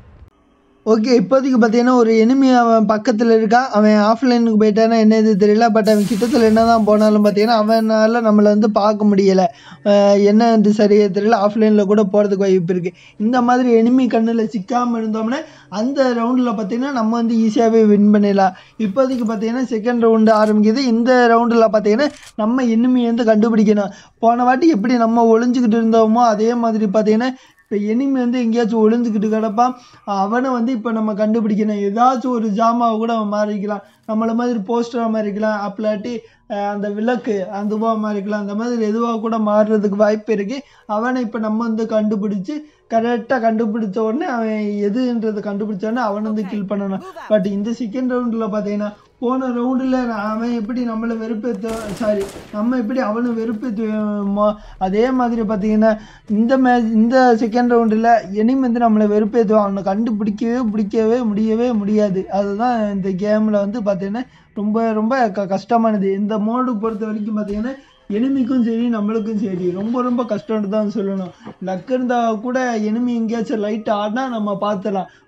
ஓகே இப்போதைக்கு பார்த்தீங்கன்னா ஒரு எனிமி அவன் பக்கத்தில் இருக்கான் அவன் ஆஃப்லைனுக்கு போயிட்டானா என்ன இது தெரியல பட் அவன் கிட்டத்தில் என்ன தான் போனாலும் பார்த்தீங்கன்னா அவனால் நம்மளை வந்து பார்க்க முடியலை என்னன்ட்டு சரியாக தெரியல ஆஃப்லைனில் கூட போகிறதுக்கு வாய்ப்பு இருக்குது இந்த மாதிரி எனிமி கண்ணில் சிக்காமல் இருந்தோம்னா அந்த ரவுண்டில் பார்த்தீங்கன்னா நம்ம வந்து ஈஸியாகவே வின் பண்ணிடலாம் இப்போதைக்கு பார்த்தீங்கன்னா செகண்ட் ரவுண்டு ஆரம்பிக்குது இந்த ரவுண்டில் பார்த்தீங்கன்னா நம்ம எனிமி வந்து கண்டுபிடிக்கணும் போன வாட்டி எப்படி நம்ம ஒளிஞ்சுக்கிட்டு இருந்தோமோ அதே மாதிரி பார்த்தீங்கன்னா இப்போ எனிமி வந்து எங்கேயாச்சும் ஒளிஞ்சுக்கிட்டு கிடப்பான் அவனை வந்து இப்போ நம்ம கண்டுபிடிக்கணும் ஏதாச்சும் ஒரு ஜாமாவை கூட அவன் மாறிக்கலாம் நம்மளை மாதிரி போஸ்டராக மாறிக்கலாம் அப்பலாட்டி அஹ், அந்த விளக்கு அதுவாக மாறிக்கலாம் அந்த மாதிரி எதுவாக கூட மாறுறதுக்கு வாய்ப்பு இருக்குது அவனை இப்போ நம்ம வந்து கண்டுபிடிச்சி கரெக்டாக கண்டுபிடிச்ச உடனே அவன் எதுன்றதை கண்டுபிடிச்ச உடனே அவனை வந்து கில் பண்ணணும் பட் இந்த செகண்ட் ரவுண்டில் பார்த்தீங்கன்னா போன ரவுண்டில் அவன் எப்படி நம்மளை வெறுப்பேற்ற சாரி நம்ம எப்படி அவனை வெறுப்பேற்றுவோமோ அதே மாதிரி பார்த்தீங்கன்னா இந்த மேட்ச் இந்த செகண்ட் ரவுண்டில் எனிமி வந்து நம்மளை வெறுப்பேற்றுவான் அவனை கண்டுபிடிக்கவே பிடிக்கவே முடியவே முடியாது அதுதான் இந்த கேமில் வந்து பார்த்தீங்கன்னா ரொம்ப ரொம்ப க கஷ்டமானது இந்த மோடு பொறுத்த வரைக்கும் பார்த்தீங்கன்னா எனிமிக்கும் சரி நம்மளுக்கும் சரி ரொம்ப ரொம்ப கஷ்டம்னு தான் சொல்லணும் லக் இருந்தால் கூட எனிமி எங்கேயாச்சும் லைட் ஆடினா நம்ம பார்த்துலாம்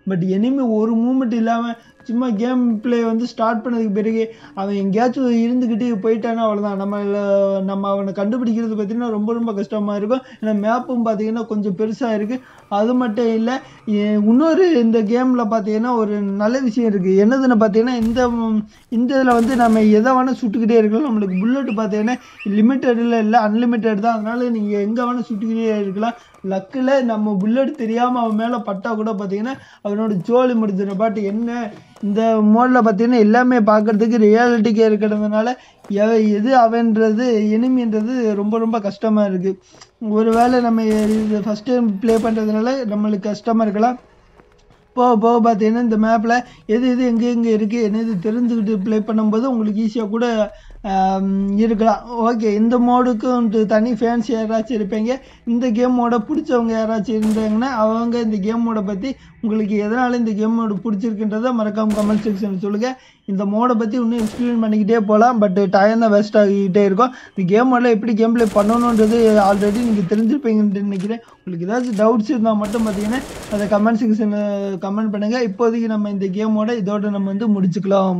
பட் எனிமி ஒரு மூமெண்ட் இல்லாமல் சும்மா கேம் ப்ளே வந்து ஸ்டார்ட் பண்ணதுக்கு பிறகு அவன் எங்கேயாச்சும் இருந்துக்கிட்டு போயிட்டானா அவ்வளோதான் நம்ம நம்ம அவனை கண்டுபிடிக்கிறது பார்த்தீங்கன்னா ரொம்ப ரொம்ப கஷ்டமாக இருக்கும் ஏன்னா மேப்பும் பார்த்தீங்கன்னா கொஞ்சம் பெருசாக இருக்குது அது மட்டும் இல்லை இன்னொரு இந்த கேமில் பார்த்தீங்கன்னா ஒரு நல்ல விஷயம் இருக்குது என்னதுன்னு பார்த்தீங்கன்னா இந்த இந்த இதில் வந்து நம்ம எதை வேணால் சுட்டுக்கிட்டே இருக்கலாம் நம்மளுக்கு புல்லட் பார்த்தீங்கன்னா லிமிட்டடில் இல்லை அன்லிமிட்டட் தான் அதனால் நீங்கள் எங்கே வேணால் சுட்டுக்கிட்டே இருக்கலாம் லக்கில் நம்ம புல்லட் தெரியாமல் அவன் மேலே பட்டா கூட பார்த்தீங்கன்னா அவனோட ஜோலி முடிஞ்சிட பாட்டு என்ன இந்த மோடில் பார்த்தீங்கன்னா எல்லாமே பார்க்குறதுக்கு ரியாலிட்டிக்கு இருக்கிறதுனால எவ எது அவன்றது எனிமின்றது ரொம்ப ரொம்ப கஷ்டமாக இருக்குது ஒருவேளை நம்ம இது ஃபஸ்ட் டைம் ப்ளே பண்ணுறதுனால நம்மளுக்கு கஷ்டமாக இருக்கலாம் போக போக பார்த்தீங்கன்னா இந்த மேப்பில் எது எது எங்கே எங்கே இருக்குது என்ன இது தெரிஞ்சுக்கிட்டு ப்ளே பண்ணும்போது உங்களுக்கு ஈஸியாக கூட இருக்கலாம் ஓகே இந்த மோடுக்கும் தனி ஃபேன்ஸ் யாராச்சும் இருப்பீங்க இந்த கேமோட பிடிச்சவங்க யாராச்சும் இருந்தாங்கன்னா அவங்க இந்த கேமோட பற்றி உங்களுக்கு எதனால் இந்த கேம் மோடு பிடிச்சிருக்குன்றதை மறக்காம கமெண்ட் செக்ஷனில் சொல்லுங்கள் இந்த மோடை பற்றி இன்னும் எக்ஸ்பிளைன் பண்ணிக்கிட்டே போகலாம் பட் டைம் தான் வேஸ்ட் ஆகிக்கிட்டே இருக்கும் இந்த கேம் மோடில் எப்படி கேம் ப்ளே பண்ணணுன்றது ஆல்ரெடி நீங்கள் தெரிஞ்சிருப்பீங்கன்னு நினைக்கிறேன் உங்களுக்கு ஏதாச்சும் டவுட்ஸ் இருந்தால் மட்டும் பார்த்தீங்கன்னா அதை கமெண்ட் செக்ஷனில் கமெண்ட் பண்ணுங்கள் இப்போதைக்கு நம்ம இந்த கேமோட இதோட நம்ம வந்து முடிச்சுக்கலாம்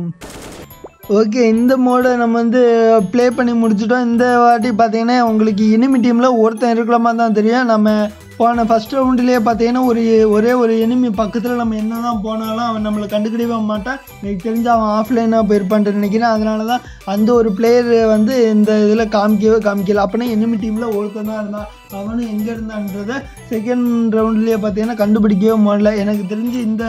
ஓகே இந்த மோடை நம்ம வந்து ப்ளே பண்ணி முடிச்சிட்டோம் இந்த வாட்டி பார்த்தீங்கன்னா உங்களுக்கு இனிமி டீமில் ஒருத்தன் இருக்கலாமா தான் தெரியும் நம்ம போன ஃபஸ்ட் ரவுண்ட்லேயே பார்த்தீங்கன்னா ஒரு ஒரே ஒரு எனிமி பக்கத்தில் நம்ம என்ன தான் போனாலும் அவன் நம்மளை கண்டுக்கிடவே மாட்டான் எனக்கு தெரிஞ்சு அவன் ஆஃப்லைனாக போயிருப்பான்ட்டு நினைக்கிறேன் அதனால தான் அந்த ஒரு பிளேயர் வந்து இந்த இதில் காமிக்கவே காமிக்கல அப்படின்னா எனிமி டீமில் ஒருத்தன் தான் இருந்தான் அவனும் எங்கே இருந்தான்றதை செகண்ட் ரவுண்ட்லேயே பார்த்தீங்கன்னா கண்டுபிடிக்கவே முடியல எனக்கு தெரிஞ்சு இந்த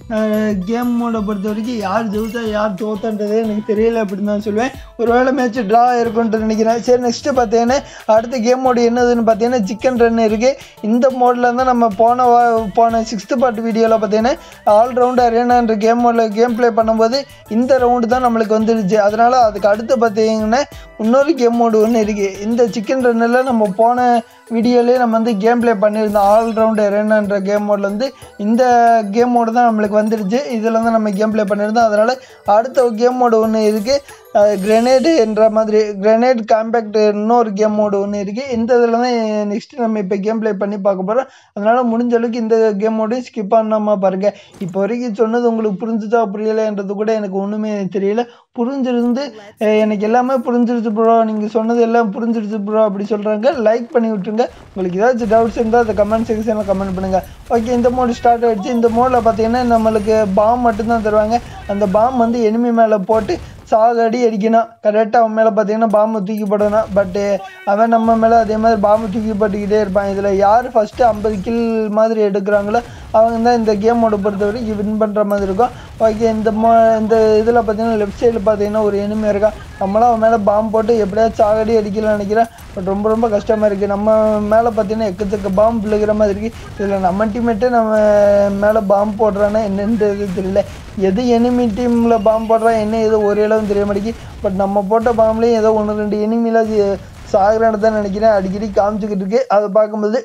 கேம் மோடை பொறுத்த வரைக்கும் யார் ஜெயிச்சா யார் தோத்தன்றதே எனக்கு தெரியல அப்படின்னு தான் சொல்லுவேன் ஒருவேளை மேட்ச் ட்ரா இருக்கும்னு நினைக்கிறேன் சரி நெக்ஸ்ட்டு பார்த்தீங்கன்னா அடுத்த கேம் மோடு என்னதுன்னு பார்த்தீங்கன்னா சிக்கன் ரன் இருக்குது இந்த மோடில் தான் நம்ம போன வா போன சிக்ஸ்த்து பார்ட் வீடியோவில் பார்த்தீங்கன்னா ஆல்ரவுண்ட் அரேனான்ற கேம் மோடில் கேம் ப்ளே பண்ணும்போது இந்த ரவுண்டு தான் நம்மளுக்கு வந்துடுச்சு அதனால் அதுக்கு அடுத்து பார்த்தீங்கன்னா இன்னொரு கேம் மோடு ஒன்று இருக்குது இந்த சிக்கன் ரன்னில் நம்ம போன வீடியோலேயே நம்ம வந்து கேம் ப்ளே பண்ணியிருந்தோம் ஆல்ரவுண்ட் அரேனான்ற கேம் மோடில் வந்து இந்த கேம் மோடு தான் நம்மளுக்கு வந்துடுச்சு இதில் தான் நம்ம கேம் ப்ளே பண்ணியிருந்தோம் அதனால் அடுத்த கேம் மோடு ஒன்று இருக்குது கிரெனேடு என்ற மாதிரி கிரெனேட் காம்பேக்ட் இன்னொரு கேம் மோடு ஒன்று இருக்குது இந்த இதில் தான் நெக்ஸ்ட்டு நம்ம இப்போ கேம் ப்ளே பண்ணி பார்க்க போகிறோம் அதனால் முடிஞ்ச அளவுக்கு இந்த கேம் மோடையும் ஸ்கிப் பண்ணாமல் பாருங்கள் இப்போ வரைக்கும் சொன்னது உங்களுக்கு புரிஞ்சுதா புரியலைன்றது கூட எனக்கு ஒன்றுமே தெரியல புரிஞ்சிருந்து எனக்கு எல்லாமே புரிஞ்சிருச்சு ப்ரோ நீங்கள் சொன்னது எல்லாம் புரிஞ்சிருச்சு ப்ரோ அப்படி சொல்கிறாங்க லைக் பண்ணி விட்டுருங்க உங்களுக்கு ஏதாச்சும் டவுட்ஸ் இருந்தால் அதை கமெண்ட் செக்ஷனில் கமெண்ட் பண்ணுங்கள் ஓகே இந்த மோடு ஸ்டார்ட் ஆகிடுச்சு இந்த மோடில் பார்த்தீங்கன்னா நம்மளுக்கு பாம் மட்டும்தான் தருவாங்க அந்த பாம் வந்து எனிமி மேலே போட்டு சாகடி அடிக்கணும் கரெக்டாக அவன் மேலே பார்த்தீங்கன்னா பாம்பு தூக்கி போடணும் பட்டு அவன் நம்ம மேலே அதே மாதிரி பாம்பு தூக்கி போட்டுக்கிட்டே இருப்பான் இதில் யார் ஃபஸ்ட்டு ஐம்பது கில் மாதிரி எடுக்கிறாங்களோ அவங்க தான் இந்த கேமோட பொறுத்த வரைக்கும் வின் பண்ணுற மாதிரி இருக்கும் ஓகே இந்த மோ இந்த இதில் பார்த்தீங்கன்னா லெஃப்ட் சைடில் பார்த்தீங்கன்னா ஒரு எனிமே இருக்கான் நம்மளாம் அவன் மேலே பாம்பு போட்டு எப்படியாச்சும் சாகடி அடிக்கலாம்னு நினைக்கிறேன் பட் ரொம்ப ரொம்ப கஷ்டமாக இருக்குது நம்ம மேலே பார்த்தீங்கன்னா எக்கச்சக்க பாம்பு விழுகிற மாதிரி இருக்குது இதில் நம்ம டீமேட்டே நம்ம மேலே பாம்பு போடுறான்னா என்னன்றது தெரியல எது எனிமி டீமில் பாம்பு போடுறான் என்ன எது ஒரே அளவும் தெரிய மாட்டேங்குது பட் நம்ம போட்ட பாம்புலேயும் ஏதோ ஒன்று ரெண்டு எனிமிலாம் சாகுறான்னு தான் நினைக்கிறேன் அடிக்கடி காமிச்சிக்கிட்டு இருக்கு அதை பார்க்கும்போது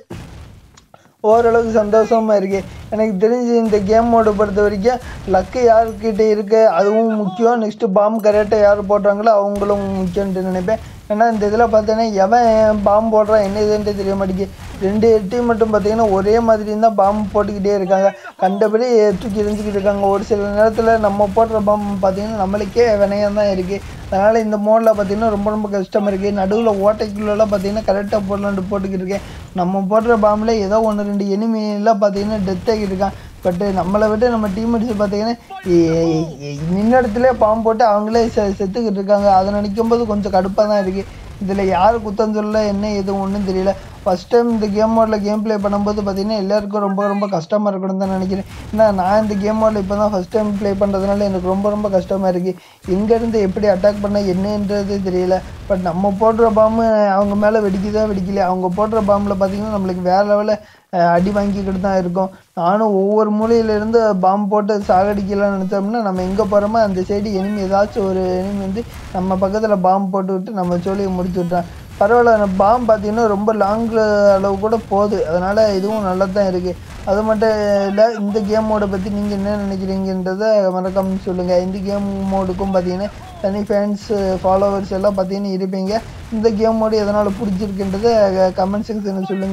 ஓரளவுக்கு சந்தோஷமாக இருக்குது எனக்கு தெரிஞ்சு இந்த கேம் மோடு பொறுத்த வரைக்கும் லக்கு யாருக்கிட்ட இருக்கு அதுவும் முக்கியம் நெக்ஸ்ட்டு பாம்பு கரெக்டாக யார் போடுறாங்களோ அவங்களும் முக்கியம்னு நினைப்பேன் ஏன்னா இந்த இதில் பார்த்தீங்கன்னா எவன் பாம்பு போடுறான் என்ன இதுன்ட்டு தெரிய மாட்டேங்குது ரெண்டு டீம் மட்டும் பார்த்தீங்கன்னா ஒரே மாதிரி தான் பாம்பு போட்டுக்கிட்டே இருக்காங்க கண்டபடி தூக்கி எரிஞ்சுக்கிட்டு இருக்காங்க ஒரு சில நேரத்தில் நம்ம போடுற பாம்பு பார்த்தீங்கன்னா நம்மளுக்கே வினயம் தான் இருக்குது அதனால் இந்த மோடில் பார்த்தீங்கன்னா ரொம்ப ரொம்ப கஷ்டமாக இருக்குது நடுவில் ஓட்டைக்குள்ளெல்லாம் பார்த்தீங்கன்னா கரெக்டாக போடலான்ட்டு போட்டுக்கிட்டு இருக்கேன் நம்ம போடுற பாம்பில் ஏதோ ஒன்று ரெண்டு எனிமையெல்லாம் பார்த்தீங்கன்னா டெத் ஆகிட்டு இருக்கான் பட்டு நம்மளை விட்டு நம்ம டீம் அடிச்சு பார்த்தீங்கன்னா நின்ன இடத்துல பாம்பு போட்டு அவங்களே செ செத்துக்கிட்டு இருக்காங்க அதை நினைக்கும் போது கொஞ்சம் கடுப்பாக தான் இருக்குது இதில் யார் குத்தம் சொல்ல என்ன எதுவும் ஒன்றும் தெரியல ஃபஸ்ட் டைம் இந்த கேம் மோடில் கேம் ப்ளே பண்ணும்போது பார்த்தீங்கன்னா எல்லாருக்கும் ரொம்ப ரொம்ப கஷ்டமாக இருக்கணும் தான் நினைக்கிறேன் ஏன்னா நான் இந்த கேம் மோடில் இப்போ தான் ஃபஸ்ட் டைம் ப்ளே பண்ணுறதுனால எனக்கு ரொம்ப ரொம்ப கஷ்டமாக இருக்குது எங்கேருந்து எப்படி அட்டாக் பண்ண என்னன்றது தெரியல பட் நம்ம போடுற பாம்பு அவங்க மேலே வெடிக்குதா வெடிக்கல அவங்க போடுற பாம்பில் பார்த்தீங்கன்னா நம்மளுக்கு வேறு லெவலில் அடி வாங்கிக்கிட்டு தான் இருக்கும் நானும் ஒவ்வொரு மூலையிலேருந்து பாம்பு போட்டு சாகடிக்கலாம்னு நினச்சோம்னா நம்ம எங்கே போகிறோமோ அந்த சைடு எனிமி ஏதாச்சும் ஒரு எனிமி வந்து நம்ம பக்கத்தில் பாம்பு போட்டு விட்டு நம்ம சோழியை முடிச்சு விட்றான் பரவாயில்ல அந்த பாம்பு பார்த்தீங்கன்னா ரொம்ப லாங் அளவு கூட போகுது அதனால் இதுவும் நல்லா தான் இருக்குது அது மட்டும் இல்லை இந்த கேம் மோடை பற்றி நீங்கள் என்ன நினைக்கிறீங்கன்றதை மறக்காம சொல்லுங்கள் இந்த கேம் மோடுக்கும் பார்த்தீங்கன்னா தனி ஃபேன்ஸ் ஃபாலோவர்ஸ் எல்லாம் பார்த்தீங்கன்னா இருப்பீங்க இந்த கேம் மோடு எதனால் பிடிச்சிருக்குன்றதை கமெண்ட் செக்ஷனில் சொல்லுங்கள்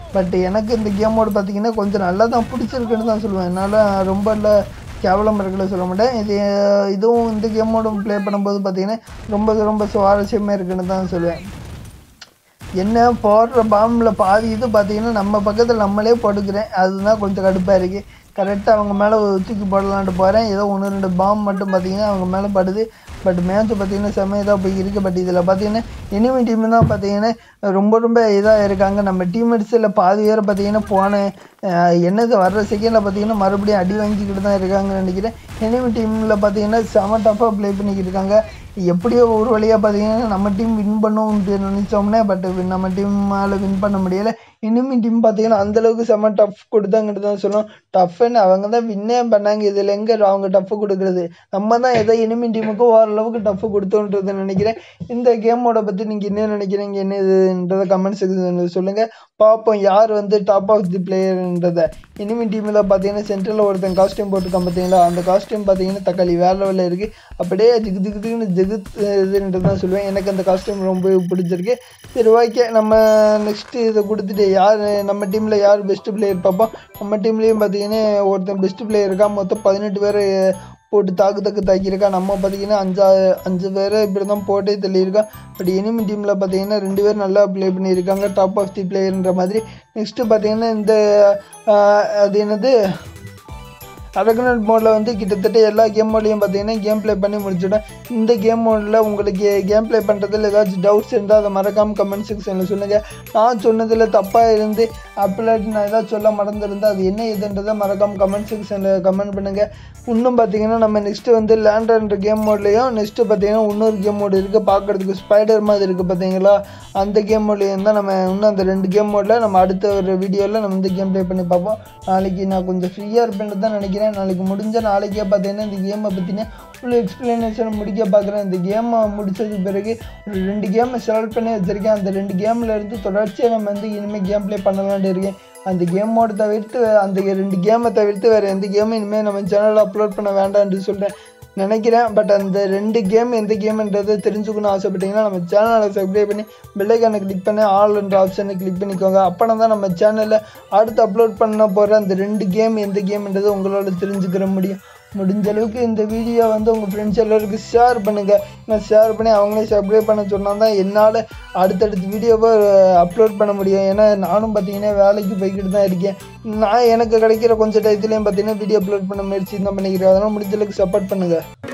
பட் எனக்கு இந்த கேமோட பார்த்தீங்கன்னா கொஞ்சம் நல்லா தான் பிடிச்சிருக்குன்னு தான் சொல்லுவேன் என்னால் ரொம்ப இல்லை கேவலம் இருக்குன்னு சொல்ல மாட்டேன் இது இதுவும் இந்த கேமோட ப்ளே பண்ணும்போது பார்த்தீங்கன்னா ரொம்ப ரொம்ப சுவாரஸ்யமாக இருக்குன்னு தான் சொல்லுவேன் என்ன போடுற பாம்பில் பாதி இது பார்த்தீங்கன்னா நம்ம பக்கத்தில் நம்மளே போட்டுக்கிறேன் அதுதான் கொஞ்சம் கடுப்பாக இருக்குது கரெக்டாக அவங்க மேலே தூக்கி போடலான்ட்டு போகிறேன் ஏதோ ஒன்று ரெண்டு பாம்பு மட்டும் பார்த்தீங்கன்னா அவங்க மேலே படுது பட் மேட்ச் பார்த்தீங்கன்னா செம்ம இதாக போய் இருக்குது பட் இதில் பார்த்தீங்கன்னா எனிமி டீம் தான் பார்த்தீங்கன்னா ரொம்ப ரொம்ப இதாக இருக்காங்க நம்ம டீம்மேட்ஸில் பாதி பேர் பார்த்தீங்கன்னா போன அஹ், என்னது வர்ற செகண்டில் பார்த்தீங்கன்னா மறுபடியும் அடி வாங்கிக்கிட்டு தான் இருக்காங்கன்னு நினைக்கிறேன் எனிமி டீமில் பார்த்தீங்கன்னா செம டஃப்பாக ப்ளே பண்ணிக்கிட்டு இருக்காங்க எப்படியோ ஒரு வழியாக பார்த்தீங்கன்னா நம்ம டீம் வின் பண்ணுவோம்னு நினச்சோம்னே பட் நம்ம டீமால் வின் பண்ண முடியலை இனிமே டீம் பார்த்தீங்கன்னா அந்தளவுக்கு செம்ம டஃப் கொடுத்தாங்கன்னு தான் சொல்லணும் டஃப்னு அவங்க தான் வின்னே பண்ணாங்க இதில் எங்கே அவங்க டஃப் கொடுக்குறது நம்ம தான் ஏதோ இனிமே டீமுக்கு ஓரளவுக்கு டஃப் கொடுத்தோன்றதை நினைக்கிறேன் இந்த கேமோட பற்றி நீங்கள் என்ன நினைக்கிறீங்க என்ன இதுன்றதை கமெண்ட் செக்ஷனில் சொல்லுங்கள் பார்ப்போம் யார் வந்து டாப் ஆஃப் தி பிளேயர்ன்றதை இனிமே டீமில் பார்த்தீங்கன்னா சென்ட்ரலில் ஒருத்தன் காஸ்டியூம் போட்டிருக்கான் பார்த்தீங்களா அந்த காஸ்டியூம் பார்த்தீங்கன்னா தக்காளி வேற லெவலில் இருக்குது அப்படியே திக்கு திக்கு திக்குன்னு ஜெகுத் இதுன்றது தான் சொல்லுவேன் எனக்கு அந்த காஸ்டியூம் ரொம்ப பிடிச்சிருக்கு சரி ஓகே நம்ம நெக்ஸ்ட்டு இதை கொடுத்துட்டு யார் நம்ம டீமில் யார் பெஸ்ட்டு பிளேயர் பார்ப்போம் நம்ம டீம்லேயும் பார்த்தீங்கன்னா ஒருத்தன் பெஸ்ட்டு பிளேயர் இருக்கான் மொத்தம் பதினெட்டு பேர் போட்டு தாக்கு தாக்கு தாக்கியிருக்கா நம்ம பார்த்தீங்கன்னா அஞ்சா அஞ்சு பேரை இப்படி தான் போட்டே தள்ளியிருக்கோம் பட் எனிமி டீமில் பார்த்தீங்கன்னா ரெண்டு பேர் நல்லா ப்ளே பண்ணியிருக்காங்க டாப் ஆஃப் தி பிளேயர்ன்ற மாதிரி நெக்ஸ்ட்டு பார்த்தீங்கன்னா இந்த ஆஹ், அது என்னது அரகனட் மோடில் வந்து கிட்டத்தட்ட எல்லா கேம் மோட்லையும் பார்த்தீங்கன்னா கேம் ப்ளே பண்ணி முடிச்சிடும் இந்த கேம் மோடில் உங்களுக்கு கேம் ப்ளே பண்ணுறதுல ஏதாச்சும் டவுட்ஸ் இருந்தால் அதை மறக்காமல் கமெண்ட் செக்ஷனில் சொல்லுங்கள் நான் சொன்னதில் தப்பாக இருந்து அப்படிலாட்டி நான் ஏதாவது சொல்ல மறந்துருந்தா அது என்ன இதுன்றதை மறக்காமல் கமெண்ட் செக்ஷனில் கமெண்ட் பண்ணுங்கள் இன்னும் பார்த்தீங்கன்னா நம்ம நெக்ஸ்ட்டு வந்து லேண்டர்ன்ற கேம் மோட்லேயும் நெக்ஸ்ட்டு பார்த்தீங்கன்னா இன்னொரு கேம் மோடு இருக்குது பார்க்குறதுக்கு ஸ்பைடர் மாதிரி இருக்குது பார்த்தீங்களா அந்த கேம் மோட்லேயும் தான் நம்ம இன்னும் அந்த ரெண்டு கேம் மோடில் நம்ம அடுத்த ஒரு வீடியோவில் நம்ம இந்த கேம் ப்ளே பண்ணி பார்ப்போம் நாளைக்கு நான் கொஞ்சம் ஃப்ரீயாக இருப்பேன்னு தான் நினைக்கிறேன் நாளைக்கு முடிஞ்ச நாளைக்கே பார்த்தீங்கன்னா இந்த கேமை பற்றின ஃபுல் எக்ஸ்பிளனேஷன் முடிக்க பார்க்குறேன் இந்த கேமை முடிச்சதுக்கு பிறகு ஒரு ரெண்டு கேமை செலக்ட் பண்ணி வச்சுருக்கேன் அந்த ரெண்டு கேமில் இருந்து தொடர்ச்சியாக நம்ம வந்து இனிமேல் கேம் ப்ளே பண்ணலான்ட்டு இருக்கேன் அந்த கேமோட தவிர்த்து அந்த ரெண்டு கேமை தவிர்த்து வேறு எந்த கேமும் இனிமேல் நம்ம சேனலில் அப்லோட் பண்ண வேண்டாம்னு சொல்கிறேன் நினைக்கிறேன் பட் அந்த ரெண்டு கேம் எந்த கேம்ன்றதை தெரிஞ்சுக்கணும்னு ஆசைப்பட்டீங்கன்னா நம்ம சேனலை சப்ஸ்கிரைப் பண்ணி பெல்லைக்கானை கிளிக் பண்ணி ஆல் என்ற ஆப்ஷனை கிளிக் பண்ணிக்கோங்க அப்போனா தான் நம்ம சேனலில் அடுத்து அப்லோட் பண்ண போகிற அந்த ரெண்டு கேம் எந்த கேம்ன்றது உங்களால் தெரிஞ்சுக்கிற முடியும் முடிஞ்ச அளவுக்கு இந்த வீடியோ வந்து உங்கள் ஃப்ரெண்ட்ஸ் எல்லாருக்கும் ஷேர் பண்ணுங்கள் நான் ஷேர் பண்ணி அவங்களே சப்ஸ்கிரைப் பண்ண சொன்னால் தான் என்னால் அடுத்தடுத்த வீடியோவை அப்லோட் பண்ண முடியும் ஏன்னா நானும் பார்த்தீங்கன்னா வேலைக்கு போய்கிட்டு தான் இருக்கேன் நான் எனக்கு கிடைக்கிற கொஞ்சம் டயத்துலேயும் பார்த்தீங்கன்னா வீடியோ அப்லோட் பண்ண முயற்சி தான் பண்ணிக்கிறேன் அதனால் முடிஞ்ச அளவுக்கு சப்போர்ட் பண்ணுங்கள்